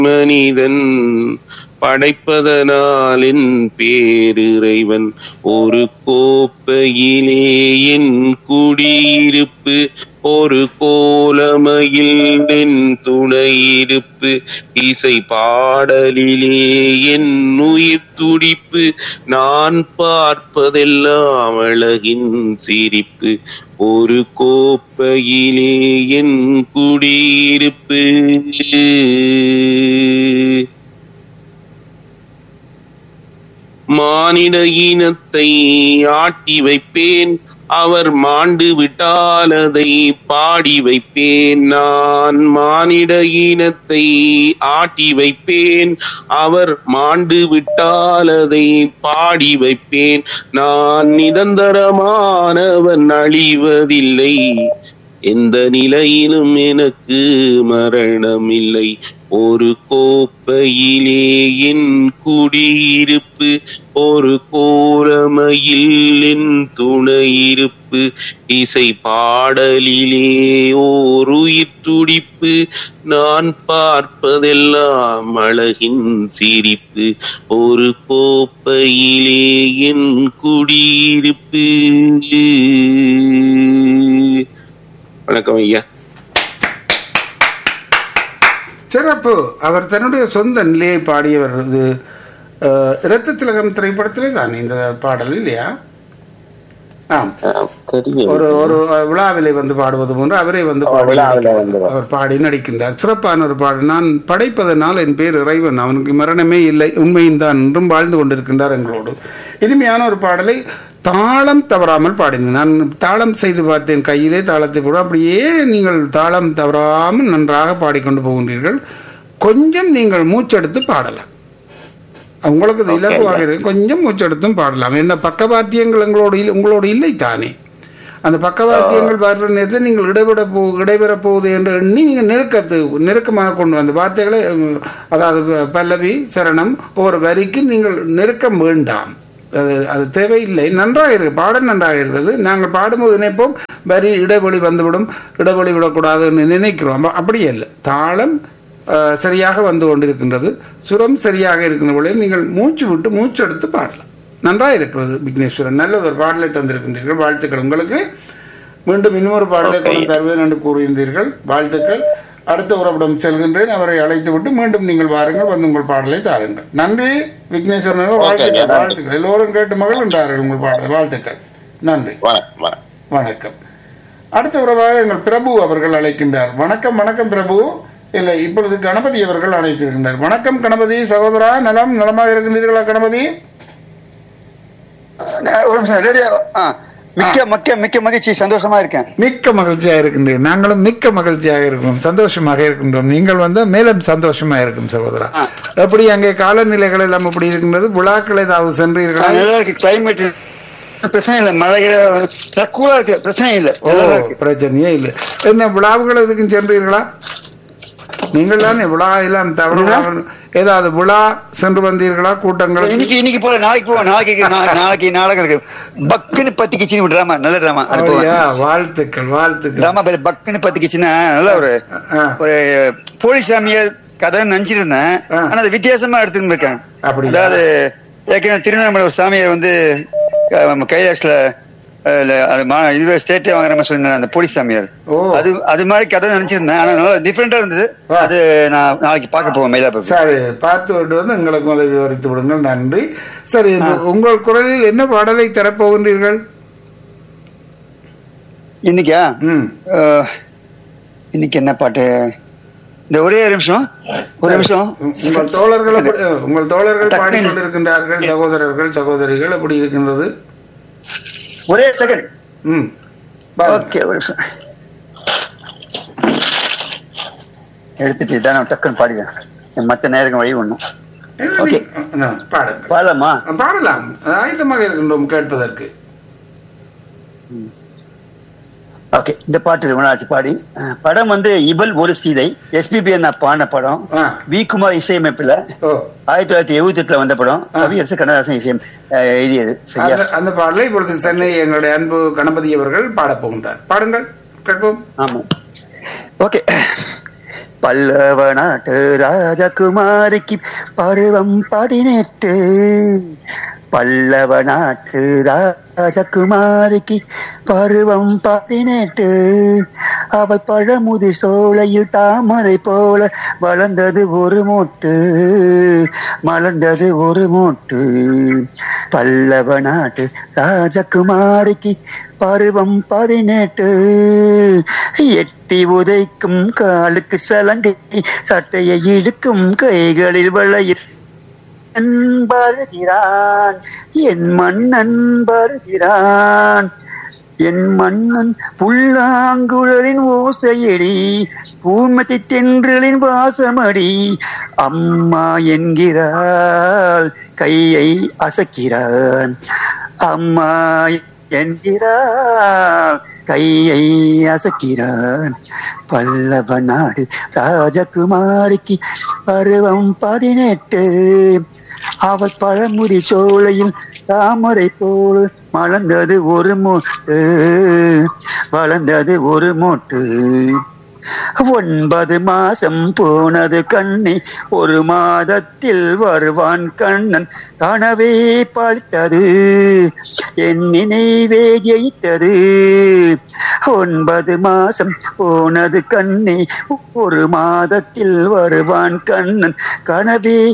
மனிதன் படைப்பதனாலின் பேரிறைவன் ஒரு கோப்பையிலே என் குடியிருப்பு ஒரு கோலமையில் என் துணையிருப்பு இசை பாடலிலே என் உயிர் துடிப்பு நான் பார்ப்பதெல்லாம் அழகின் சிரிப்பு ஒரு கோப்பையிலே என் குடியிருப்பு மானிட இனத்தை ஆட்டி வைப்பேன் அவர் மாண்டு விட்டால் அதை பாடி வைப்பேன் நான் மானிட இனத்தை ஆட்டி வைப்பேன் அவர் மாண்டு விட்டால் அதை பாடி வைப்பேன் நான் நிரந்தரமானவன் அழிவதில்லை எந்த நிலையிலும் எனக்கு மரணம் இல்லை ஒரு கோப்பையிலே என் குடியிருப்பு ஒரு கோலமையில் என் துணையிருப்பு இசை பாடலிலே ஓர் உயிர் துடிப்பு நான் பார்ப்பதெல்லாம் அழகின் சிரிப்பு ஒரு கோப்பையிலே என் குடியிருப்பு வணக்கம் ஐயா சிறப்பு அவர் தன்னுடைய சொந்த நிலையை பாடியவர் இது அஹ், இரத்த திலகம் திரைப்படத்திலே தான் இந்த பாடல் இல்லையா ஆம் தெரியும் ஒரு ஒரு அஹ், விழாவிலே வந்து பாடுவது போன்று அவரே வந்து பாடி விழாவிலே நடிக்கிறார். வந்து அவர் பாடி நடிக்கின்றார் சிறப்பான ஒரு பாடல் நான் படைப்பதனால் என் பேர் இறைவன் அவனுக்கு மரணமே இல்லை உண்மையும் தான் என்றும் வாழ்ந்து கொண்டிருக்கின்றார் எங்களோடு இனிமையான ஒரு பாடலை தாளம் தவறாமல் பாடினேன் நான் தாளம் செய்து பார்த்தேன் கையிலே தாளத்தை போட அப்படியே நீங்கள் தாளம் தவறாமல் நன்றாக பாடிக்கொண்டு போகின்றீர்கள் கொஞ்சம் நீங்கள் மூச்செடுத்து பாடலாம் உங்களுக்கு இது இலகுவாக இருக்கு கொஞ்சம் மூச்செடுத்தும் பாடலாம் என்ன பக்கவாத்தியங்கள் எங்களோடு இல்லை- உங்களோடு இல்லை தானே அந்த பக்கவாத்தியங்கள் வர்ற நேரத்தில் நீங்கள் இடைவிட போ இடைபெற போகுது என்று எண்ணி நீங்கள் நெருக்கத்து நெருக்கமாக கொண்டு வந்த வார்த்தைகளை உம், அதாவது ப- பல்லவி சரணம் ஒரு வரிக்கு நீங்கள் நெருக்கம் வேண்டாம் அது அது தேவையில்லை நன்றாக இருக்கு பாடல் நன்றாக இருக்கிறது நாங்கள் பாடும்போது நினைப்போம் வரி இடைவெளி வந்துவிடும் இடைவெளி விடக்கூடாதுன்னு நினைக்கிறோம் அப்ப- அப்படியே இல்லை தாளம் அஹ், சரியாக வந்து கொண்டிருக்கின்றது சுரம் சரியாக இருக்கின்ற பொழுது நீங்கள் மூச்சு விட்டு மூச்சு எடுத்து பாடலாம் நன்றாக இருக்கிறது விக்னேஸ்வரன் நல்லது ஒரு பாடலை தந்திருக்கின்றீர்கள் வாழ்த்துக்கள் உங்களுக்கு மீண்டும் இன்னொரு பாடலை கொண்டு தருவேன் என்று கூறியிருந்தீர்கள் வாழ்த்துக்கள் அடுத்த உறவிடம் செல்கின்றேன் அவரை அழைத்து விட்டு மீண்டும் நீங்கள் வாருங்கள் வந்து உங்கள் பாடலை தாருங்கள் நன்றி விக்னேஸ்வரன் அவர்கள். வாழ்த்துக்கள் நன்றி. வாழ்த்துக்கள் எல்லோரும் கேட்டு மகள் என்றார்கள் உங்கள் பாடலை வாழ்த்துக்கள் நன்றி வணக்கம் வணக்கம் வணக்கம் அடுத்த உறவாக எங்கள் பிரபு அவர்கள் அழைக்கின்றார் வணக்கம் வணக்கம் பிரபு இல்லை இப்பொழுது கணபதி அவர்கள் அழைத்திருக்கின்றார் வணக்கம் கணபதி சகோதரா நலம் நலமாக இருக்கின்றீர்களா கணபதி நான் ஒரு நிமிஷம் ரெடியா ஆ மிக்க மிக்க மிக்க மகிழ்ச்சி சந்தோஷமா இருக்கேன் மிக்க மகிழ்ச்சியாக இருக்கின்றேன் நாங்களும் மிக்க மகிழ்ச்சியாக இருக்கிறோம் சந்தோஷமாக இருக்கின்றோம் நீங்கள் வந்து மேலும் சந்தோஷமா இருக்கும் சகோதரா எப்படி அங்கே காலநிலைகள் எல்லாம் எப்படி இருக்கின்றது விழாக்கள் ஏதாவது சென்றீர்களா நல்லா இருக்கு கிளைமேட் பிரச்சனை இல்லை மழை கூலா இருக்கு பிரச்சனை இல்லை ஓ நல்லா இருக்கு பிரச்சனையே இல்லை என்ன விழாவுகள் எதுக்கும் சென்றீர்களா நீங்கள் தானே விழா எல்லாம் தவறு ஏதாவது விழா சென்று வந்தீர்களா கூட்டங்கள் இன்னைக்கு இன்னைக்கு போல நாளைக்கு போவோம் நாளைக்கு நா- நாளைக்கு நாடகம் இருக்கு பக்குன்னு பத்தி கிச்சின்னு டிராமா நல்ல டிராமா அது போவேன் அப்படியா? வாழ்த்துக்கள் வாழ்த்துக்கள் டிராமா பேரு பக்குன்னு பத்தி கிச்சின்னா நல்ல ஒரு ஆ. ஒரு போலீஸ் சாமியார் கதை நினைச்சிருந்தேன் ஆ. ஆனா அது வித்தியாசமா எடுத்துன்னு இருக்கேன் அப்படியா? அதாவது ஏற்கனவே திருவண்ணாமலை ஒரு சாமியார் வந்து க- நம்ம கைலாஷ்ல அஹ், இல்ல, அது மா- இதுவே ஸ்டேட்டே வாங்குற மாதிரி சொல்லியிருந்தேன் அந்த போலீஸ் சாமியார் ஓ. அது அது மாதிரி கதை நினைச்சிருந்தேன் ஆனா நல்லா டிஃப்ரெண்டா இருந்தது ஆ. அது நான் நாளைக்கு பார்க்க போவேன் மயிலாப்பூர் சரி பார்த்து விட்டு வந்து எங்களுக்கு உதவி விவரித்து விடுங்கள் நன்றி சரி உங்கள் குரலில் என்ன பாடலை தரப்போகின்றீர்கள் இன்னைக்கா ம் அஹ், இன்னைக்கு என்ன பாட்டு இந்த ஒரே ஒரு நிமிஷம் ஒரு நிமிஷம் உங்கள் தோழர்கள் எப்படி- உங்கள் தோழர்கள் டக்குனு- பாடிக்கொண்டிருக்கின்றார்கள் சகோதரர்கள் சகோதரிகள் எப்படி இருக்கின்றது ஒரே செகண்ட் ம் பாருங்க. ஓகே ஒரு நிமிஷம் எடுத்துட்டு தான் நான் டக்குன்னு பாடிடுவேன் மத்த நேரம் வழி ஒண்ணும் இல்லை, ஓகே. நீ- ஆ, பாடுங்கள் பாடலாமா பாடலாம் ஆயத்தமாக இருக்கின்றோம் கேட்பதற்கு ஓகே இந்த பாட்டு ரொம்ப நாளாச்சு பாடி அஹ், படம் வந்து இவள் ஒரு சீதை எஸ்பிபி நான் பாடின படம் ஆ. வி குமார் இசையமைப்புல ஓ ஆயிரத்தி தொள்ளாயிரத்தி எழுபத்தி எட்டுல வந்த படம் ஆ. கவியரசு கண்ணதாசன் இசையம் அஹ், எழுதியது சரியா அந்த அந்த பாடலை இப்பொழுது சென்னை எங்களுடைய அன்பு கணபதி அவர்கள் பாடப் போகின்றார் பாடுங்கள் கேட்போம் ஆமா ஓகே பல்லவ நாட்டு ராஜகுமாரிக்கு பருவம் பதினெட்டு பல்லவ நாட்டு ராஜகுமாரிக்கு பருவம் பதினெட்டு அவள் பழமுதிர் சோலையில் தாமரை போல வளர்ந்தது ஒரு மொட்டு மலர்ந்தது ஒரு மொட்டு பல்லவ நாட்டு ராஜகுமாரிக்கு பருவம் பதினெட்டு எட்டி உதைக்கும் காலுக்கு சலங்கை சட்டையை இழுக்கும் கைகளில் வளையில் வருகிறான் என் மன்னன் வருகிறான் என் மன்னன் புல்லாங்குழலின் ஓசையடி பூமதி தென்றலின் வாசமடி அம்மா என்கிறாள் கையை அசக்கிறான் அம்மா என்கிறாள் கையை அசக்கிறான் பல்லவ நாடு ராஜகுமாரிக்கு பருவம் பதினெட்டு அவள் பழமுதி சோலையில் தாமரை போல் மலர்ந்தது ஒரு மொட்டு வளர்ந்தது ஒரு மொட்டு ஒன்பது மாசம் போனது கண்ணி ஒரு மாதத்தில் வருவான் கண்ணன் கனவே பழித்தது என் நினைவே ஜெயித்தது ஒன்பது மாசம் போனது கண்ணி ஒரு மாதத்தில் வருவான் கண்ணன் கனவே